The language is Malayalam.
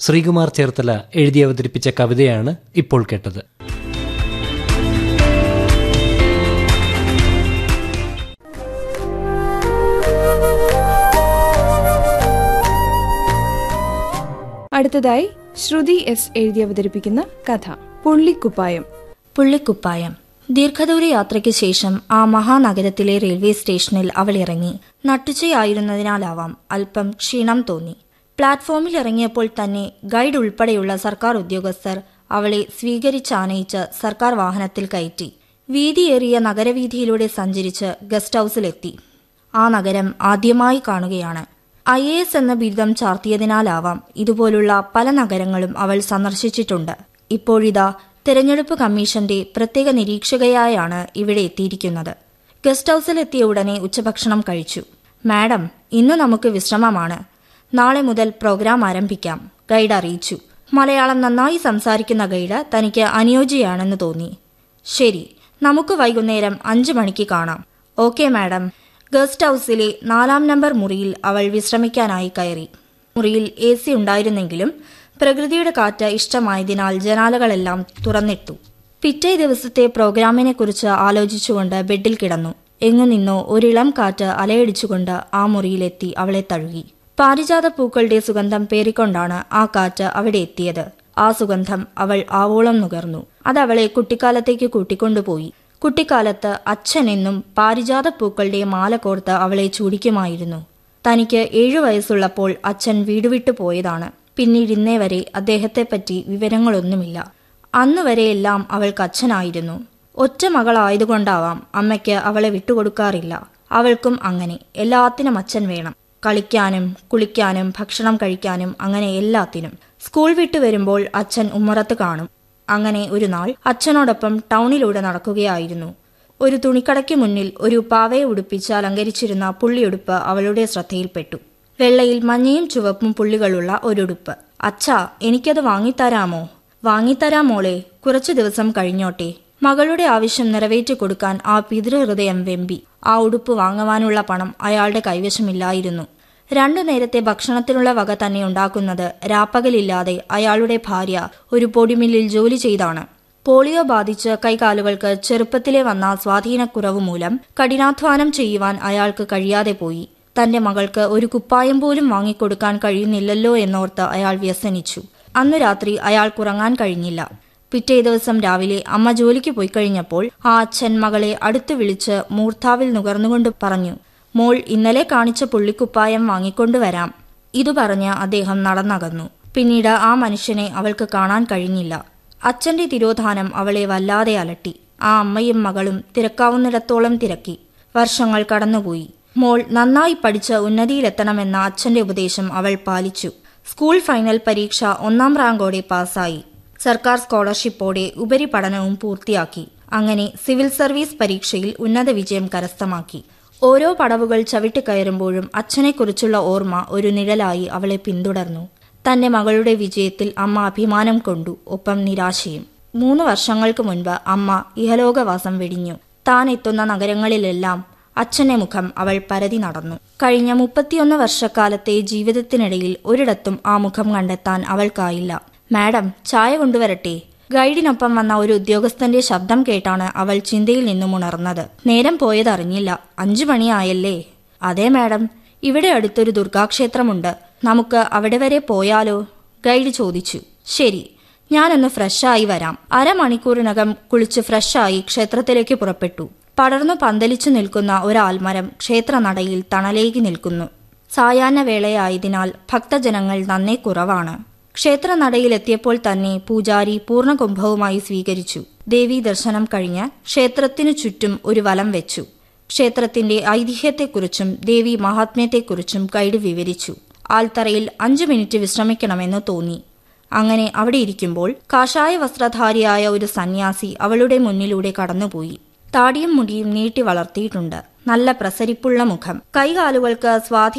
ശ്രീകുമാർ ചേർത്തല എഴുതി അവതരിപ്പിച്ച കവിതയാണ് ഇപ്പോൾ കേട്ടത് അടുത്തതായി ശ്രുതി എസ് എഴുതി അവതരിപ്പിക്കുന്ന കഥ പുള്ളിക്കുപ്പായം പുള്ളിക്കുപ്പായം ദീർഘദൂര യാത്രയ്ക്ക് ശേഷം ആ മഹാനഗരത്തിലെ റെയിൽവേ സ്റ്റേഷനിൽ അവൾ ഇറങ്ങി നട്ടുച്ചയായിരുന്നതിനാലാവാം അല്പം ക്ഷീണം തോന്നി പ്ലാറ്റ്ഫോമിൽ ഇറങ്ങിയപ്പോൾ തന്നെ ഗൈഡ് ഉൾപ്പെടെയുള്ള സർക്കാർ ഉദ്യോഗസ്ഥർ അവളെ സ്വീകരിച്ചാനയിച്ച് സർക്കാർ വാഹനത്തിൽ കയറ്റി വീതിയേറിയ നഗരവീഥിയിലൂടെ സഞ്ചരിച്ച് ഗസ്റ്റ് ഹൌസിലെത്തി ആ നഗരം ആദ്യമായി കാണുകയാണ് ഐ എ എസ് എന്ന ബിരുദം ചാർത്തിയതിനാലാവാം ഇതുപോലുള്ള പല നഗരങ്ങളും അവൾ സന്ദർശിച്ചിട്ടുണ്ട് ഇപ്പോഴിതാ തെരഞ്ഞെടുപ്പ് കമ്മീഷന്റെ പ്രത്യേക നിരീക്ഷകയായാണ് ഇവിടെ എത്തിയിരിക്കുന്നത് ഗസ്റ്റ് ഹൌസിലെത്തിയ ഉടനെ ഉച്ചഭക്ഷണം കഴിച്ചു മാഡം ഇന്ന് നമുക്ക് വിശ്രമമാണ് നാളെ മുതൽ പ്രോഗ്രാം ആരംഭിക്കാം ഗൈഡ് അറിയിച്ചു മലയാളം നന്നായി സംസാരിക്കുന്ന ഗൈഡ് തനിക്ക് അനുയോജ്യയാണെന്ന് തോന്നി ശരി നമുക്ക് വൈകുന്നേരം അഞ്ചു മണിക്ക് കാണാം ഓക്കെ മാഡം ഗസ്റ്റ് ഹൌസിലെ നാലാം നമ്പർ മുറിയിൽ അവൾ വിശ്രമിക്കാനായി കയറി മുറിയിൽ എ സി ഉണ്ടായിരുന്നെങ്കിലും പ്രകൃതിയുടെ കാറ്റ് ഇഷ്ടമായതിനാൽ ജനാലകളെല്ലാം തുറന്നിട്ടു പിറ്റേ ദിവസത്തെ പ്രോഗ്രാമിനെക്കുറിച്ച് ആലോചിച്ചുകൊണ്ട് ബെഡിൽ കിടന്നു എങ്ങു നിന്നോ ഒരിളം കാറ്റ് അലയടിച്ചുകൊണ്ട് ആ മുറിയിലെത്തി അവളെ തഴുകി പാരിജാത പൂക്കളുടെ സുഗന്ധം പേറിക്കൊണ്ടാണ് ആ കാറ്റ് അവിടെ എത്തിയത് ആ സുഗന്ധം അവൾ ആവോളം നുകർന്നു അതവളെ കുട്ടിക്കാലത്തേക്ക് കൂട്ടിക്കൊണ്ടുപോയി കുട്ടിക്കാലത്ത് അച്ഛനെന്നും പാരിജാത പൂക്കളുടെ മാല കോർത്ത് അവളെ ചൂടിക്കുമായിരുന്നു തനിക്ക് ഏഴു വയസ്സുള്ളപ്പോൾ അച്ഛൻ വീട് വിട്ടു പോയതാണ് പിന്നീട് ഇന്നേ വരെ അദ്ദേഹത്തെപ്പറ്റി വിവരങ്ങളൊന്നുമില്ല അന്നുവരെയെല്ലാം അവൾക്ക് അച്ഛനായിരുന്നു ഒറ്റ മകളായതുകൊണ്ടാവാം അമ്മയ്ക്ക് അവളെ വിട്ടുകൊടുക്കാറില്ല അവൾക്കും അങ്ങനെ എല്ലാത്തിനും അച്ഛൻ വേണം കളിക്കാനും കുളിക്കാനും ഭക്ഷണം കഴിക്കാനും അങ്ങനെ എല്ലാത്തിനും സ്കൂൾ വിട്ടു വരുമ്പോൾ അച്ഛൻ ഉമ്മറത്ത് കാണും അങ്ങനെ ഒരു നാൾ അച്ഛനോടൊപ്പം ടൗണിലൂടെ നടക്കുകയായിരുന്നു ഒരു തുണിക്കടയ്ക്ക് മുന്നിൽ ഒരു പാവയെ ഉടുപ്പിച്ച് അലങ്കരിച്ചിരുന്ന പുള്ളിയുടുപ്പ് അവളുടെ ശ്രദ്ധയിൽപ്പെട്ടു വെള്ളയിൽ മഞ്ഞയും ചുവപ്പും പുള്ളികളുള്ള ഒരുടുപ്പ് അച്ഛാ എനിക്കത് വാങ്ങിത്തരാമോ വാങ്ങിത്തരാം മോളെ കുറച്ചു ദിവസം കഴിഞ്ഞോട്ടെ മകളുടെ ആവശ്യം നിറവേറ്റി കൊടുക്കാൻ ആ പിതൃഹൃദയം വെമ്പി ആ ഉടുപ്പ് വാങ്ങുവാനുള്ള പണം അയാളുടെ കൈവശമില്ലായിരുന്നു രണ്ടു നേരത്തെ ഭക്ഷണത്തിനുള്ള വക തന്നെ ഉണ്ടാക്കുന്നത് രാപ്പകലില്ലാതെ അയാളുടെ ഭാര്യ ഒരു പൊടിമില്ലിൽ ജോലി ചെയ്താണ് പോളിയോ ബാധിച്ച് കൈകാലുകൾക്ക് ചെറുപ്പത്തിലെ വന്ന സ്വാധീനക്കുറവ് മൂലം കഠിനാധ്വാനം ചെയ്യുവാൻ അയാൾക്ക് കഴിയാതെ പോയി തന്റെ മകൾക്ക് ഒരു കുപ്പായം പോലും വാങ്ങിക്കൊടുക്കാൻ കഴിയുന്നില്ലല്ലോ എന്നോർത്ത് അയാൾ വ്യസനിച്ചു അന്നു രാത്രി അയാൾക്കുറങ്ങാൻ കഴിഞ്ഞില്ല പിറ്റേ ദിവസം രാവിലെ അമ്മ ജോലിക്ക് പോയി കഴിഞ്ഞപ്പോൾ ആ അച്ഛൻ മകളെ അടുത്തു വിളിച്ച് മൂർധാവിൽ നുകർന്നുകൊണ്ട് പറഞ്ഞു മോൾ ഇന്നലെ കാണിച്ച പുള്ളിക്കുപ്പായം വാങ്ങിക്കൊണ്ടുവരാം ഇതു പറഞ്ഞ് അദ്ദേഹം നടന്നകന്നു പിന്നീട് ആ മനുഷ്യനെ അവൾക്ക് കാണാൻ കഴിഞ്ഞില്ല അച്ഛന്റെ തിരോധാനം അവളെ വല്ലാതെ അലട്ടി ആ അമ്മയും മകളും തിരക്കാവുന്നിടത്തോളം തിരക്കി വർഷങ്ങൾ കടന്നുപോയി മോൾ നന്നായി പഠിച്ച് ഉന്നതിയിലെത്തണമെന്ന അച്ഛന്റെ ഉപദേശം അവൾ പാലിച്ചു സ്കൂൾ ഫൈനൽ പരീക്ഷ ഒന്നാം റാങ്കോടെ പാസ്സായി സർക്കാർ സ്കോളർഷിപ്പോടെ ഉപരിപഠനവും പൂർത്തിയാക്കി അങ്ങനെ സിവിൽ സർവീസ് പരീക്ഷയിൽ ഉന്നത വിജയം കരസ്ഥമാക്കി ഓരോ പടവുകൾ ചവിട്ടിക്കയറുമ്പോഴും അച്ഛനെക്കുറിച്ചുള്ള ഓർമ്മ ഒരു നിഴലായി അവളെ പിന്തുടർന്നു തന്റെ മകളുടെ വിജയത്തിൽ അമ്മ അഭിമാനം കൊണ്ടു ഒപ്പം നിരാശയും മൂന്ന് വർഷങ്ങൾക്ക് മുൻപ് അമ്മ ഇഹലോകവാസം വെടിഞ്ഞു താൻ എത്തുന്ന നഗരങ്ങളിലെല്ലാം അച്ഛന്റെ മുഖം അവൾ പരതി നടന്നു കഴിഞ്ഞ മുപ്പത്തിയൊന്ന് വർഷക്കാലത്തെ ജീവിതത്തിനിടയിൽ ഒരിടത്തും ആ മുഖം കണ്ടെത്താൻ അവൾക്കായില്ല മാഡം ചായ കൊണ്ടുവരട്ടെ ഗൈഡിനൊപ്പം വന്ന ഒരു ഉദ്യോഗസ്ഥന്റെ ശബ്ദം കേട്ടാണ് അവൾ ചിന്തയിൽ നിന്നും ഉണർന്നത് നേരം പോയതറിഞ്ഞില്ല അഞ്ചു മണിയായല്ലേ അതെ മാഡം ഇവിടെ അടുത്തൊരു ദുർഗാക്ഷേത്രമുണ്ട് നമുക്ക് അവിടെ വരെ പോയാലോ ഗൈഡ് ചോദിച്ചു ശരി ഞാനൊന്ന് ഫ്രഷായി വരാം അരമണിക്കൂറിനകം കുളിച്ച് ഫ്രഷായി ക്ഷേത്രത്തിലേക്ക് പുറപ്പെട്ടു പടർന്നു പന്തലിച്ചു നിൽക്കുന്ന ഒരാൽമരം ക്ഷേത്രനടയിൽ തണലേകി നിൽക്കുന്നു സായാഹ്ന വേളയായതിനാൽ ഭക്തജനങ്ങൾ നന്നേ കുറവാണ് ക്ഷേത്രനടയിലെത്തിയപ്പോൾ തന്നെ പൂജാരി പൂർണ്ണകുംഭവുമായി സ്വീകരിച്ചു ദേവീ ദർശനം കഴിഞ്ഞ് ക്ഷേത്രത്തിനു ചുറ്റും ഒരു വലം വെച്ചു ക്ഷേത്രത്തിന്റെ ഐതിഹ്യത്തെക്കുറിച്ചും ദേവി മഹാത്മ്യത്തെക്കുറിച്ചും ഗൈഡ് വിവരിച്ചു ആൽത്തറയിൽ അഞ്ചു മിനിറ്റ് വിശ്രമിക്കണമെന്ന് തോന്നി അങ്ങനെ അവിടെ ഇരിക്കുമ്പോൾ കാഷായ വസ്ത്രധാരിയായ ഒരു സന്യാസി അവളുടെ മുന്നിലൂടെ കടന്നുപോയി താടിയും മുടിയും നീട്ടി വളർത്തിയിട്ടുണ്ട് നല്ല പ്രസരിപ്പുള്ള മുഖം കൈകാലുകൾക്ക് സ്വാധീനം